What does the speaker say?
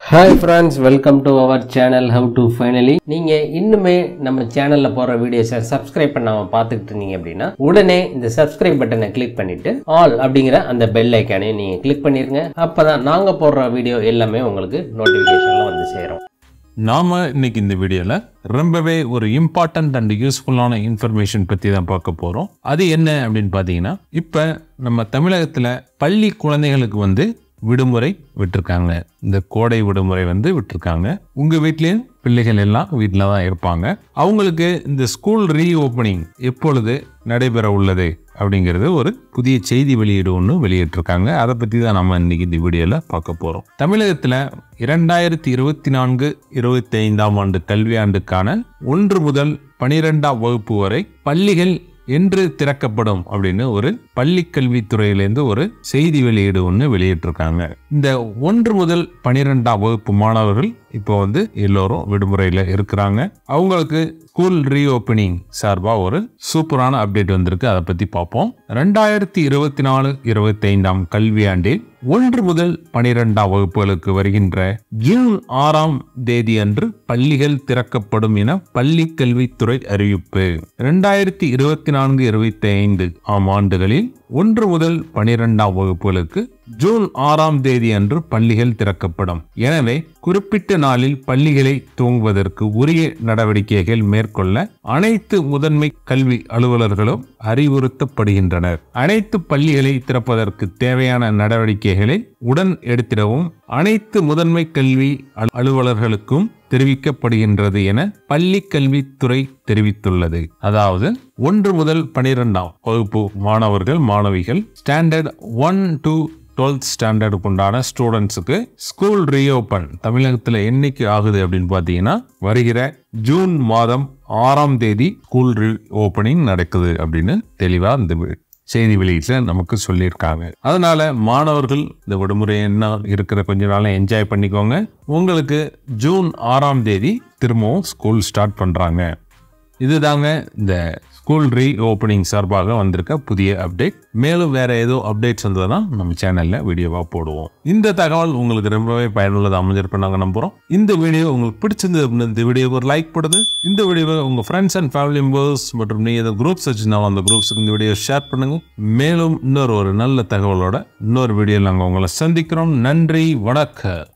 hi friends welcome to our channel how to finally நீங்கள் இன்னுமே நம்ம சேனலில் போகிற வீடியோஸை சப்ஸ்கிரைப் பண்ணாமல் பார்த்துக்கிட்டு இருந்தீங்க அப்படின்னா உடனே இந்த சப்ஸ்கிரைப் பட்டனை கிளிக் பண்ணிவிட்டு ஆல் அப்படிங்கிற அந்த பெல் ஐக்கானையும் நீங்கள் கிளிக் பண்ணிடுங்க அப்போ தான் நாங்கள் போடுற வீடியோ எல்லாமே உங்களுக்கு நோட்டிஃபிகேஷனில் வந்து சேரும் நாம இன்னைக்கு இந்த வீடியோல ரொம்பவே ஒரு இம்பார்ட்டன்ட் அண்ட் யூஸ்ஃபுல்லான இன்ஃபர்மேஷன் பத்தி தான் பார்க்க போறோம் அது என்ன அப்படின்னு பார்த்தீங்கன்னா இப்ப நம்ம தமிழகத்துல பள்ளி குழந்தைகளுக்கு வந்து விடுமுறை விட்டிருக்காங்க இந்த கோடை விடுமுறை வந்து விட்டிருக்காங்க உங்க வீட்லயும் பிள்ளைகள் எல்லாம் வீட்டில் தான் இருப்பாங்க அவங்களுக்கு இந்த ஸ்கூல் ரீஓப்பனிங் எப்பொழுது நடைபெற உள்ளது அப்படிங்கிறது ஒரு புதிய செய்தி வெளியீடு ஒன்று வெளியிட்டிருக்காங்க அதை பற்றி தான் நம்ம இன்னைக்கு இந்த வீடியோவில் பார்க்க போகிறோம் தமிழகத்தில் இரண்டாயிரத்தி இருபத்தி நான்கு இருபத்தி ஐந்தாம் ஆண்டு கல்வியாண்டுக்கான ஒன்று முதல் பனிரெண்டாம் வகுப்பு வரை பள்ளிகள் என்று திறக்கப்படும் அப்படின்னு ஒரு பள்ளி கல்வித்துறையிலேருந்து ஒரு செய்தி வெளியீடு ஒன்று வெளியிட்டிருக்காங்க இந்த ஒன்று முதல் பனிரெண்டாம் வகுப்பு மாணவர்கள் இப்போ வந்து எல்லோரும் விடுமுறையில் இருக்கிறாங்க அவங்களுக்கு ஸ்கூல் ரீஓப்பனிங் சார்பாக ஒரு சூப்பரான அப்டேட் வந்திருக்கு அதை பற்றி பார்ப்போம் ரெண்டாயிரத்தி இருபத்தி நாலு இருபத்தி ஐந்தாம் கல்வியாண்டில் ஒன்று முதல் பனிரெண்டாம் வகுப்புகளுக்கு வருகின்ற ஜூன் ஆறாம் தேதி அன்று பள்ளிகள் திறக்கப்படும் என பள்ளி கல்வித்துறை அறிவிப்பு இரண்டாயிரத்தி இருபத்தி நான்கு இருபத்தி ஐந்து ஆம் ஆண்டுகளில் ஒன்று முதல் பனிரெண்டாம் வகுப்புகளுக்கு ஜூன் ஆறாம் தேதி அன்று பள்ளிகள் திறக்கப்படும் எனவே குறிப்பிட்ட நாளில் பள்ளிகளை துவங்குவதற்கு உரிய நடவடிக்கைகள் மேற்கொள்ள அனைத்து முதன்மை கல்வி அலுவலர்களும் அறிவுறுத்தப்படுகின்றனர் அனைத்து பள்ளிகளை திறப்பதற்கு தேவையான நடவடிக்கைகளை உடன் எடுத்திடவும் அனைத்து முதன்மை கல்வி அலு- அலுவலர்களுக்கும் தெரிவிக்கப்படுகின்றது என பள்ளி கல்வித்துறை தெரிவித்துள்ளது அதாவது ஒன்று முதல் பனிரெண்டாம் வகுப்பு மாணவர்கள் மாணவிகள் ஸ்டாண்டர்ட் ஒன் டூ டுவெல்த் ஸ்டாண்டர்டுக்கு உண்டான ஸ்டூடெண்ட்ஸுக்கு ஸ்கூல் ரீஓப்பன் தமிழகத்தில் என்னைக்கு ஆகுது அப்படின்னு பார்த்தீங்கன்னா வருகிற ஜூன் மாதம் ஆறாம் தேதி ஸ்கூல் ரீ ஓப்பனிங் நடக்குது அப்படின்னு தெளிவாக இந்த வி- செய்தி வெளியீட்டில் நமக்கு சொல்லியிருக்காங்க அதனால மாணவர்கள் இந்த விடுமுறை என்ன இருக்கிற கொஞ்ச நாளும் என்ஜாய் பண்ணிக்கோங்க உங்களுக்கு ஜூன் ஆறாம் தேதி திரும்பவும் ஸ்கூல் ஸ்டார்ட் பண்ணுறாங்க இதுதாங்க இந்த ஸ்கூல் ரீ ஓப்பனிங் சார்பாக வந்திருக்க புதிய அப்டேட் மேலும் வேற ஏதோ அப்டேட்ஸ் வந்ததுன்னா நம்ம சேனல்ல வீடியோவா போடுவோம் இந்த தகவல் உங்களுக்கு ரொம்பவே பயனுள்ளதாக அமைஞ்சிருப்ப நாங்கள் நம்புறோம் இந்த வீடியோ உங்களுக்கு பிடிச்சிருந்தது அப்படின்னா இந்த வீடியோக்கு ஒரு லைக் போடுது இந்த வீடியோவை உங்க ஃப்ரெண்ட்ஸ் அண்ட் ஃபேமிலி மெம்பர்ஸ் மற்றும் நீ ஏதோ குரூப்ஸ் வச்சுருந்தாலும் அந்த குரூப்ஸுக்கு இந்த வீடியோ ஷேர் பண்ணுங்க மேலும் இன்னொரு ஒரு நல்ல தகவலோட இன்னொரு வீடியோ நாங்கள் உங்களை சந்திக்கிறோம் நன்றி வணக்கம்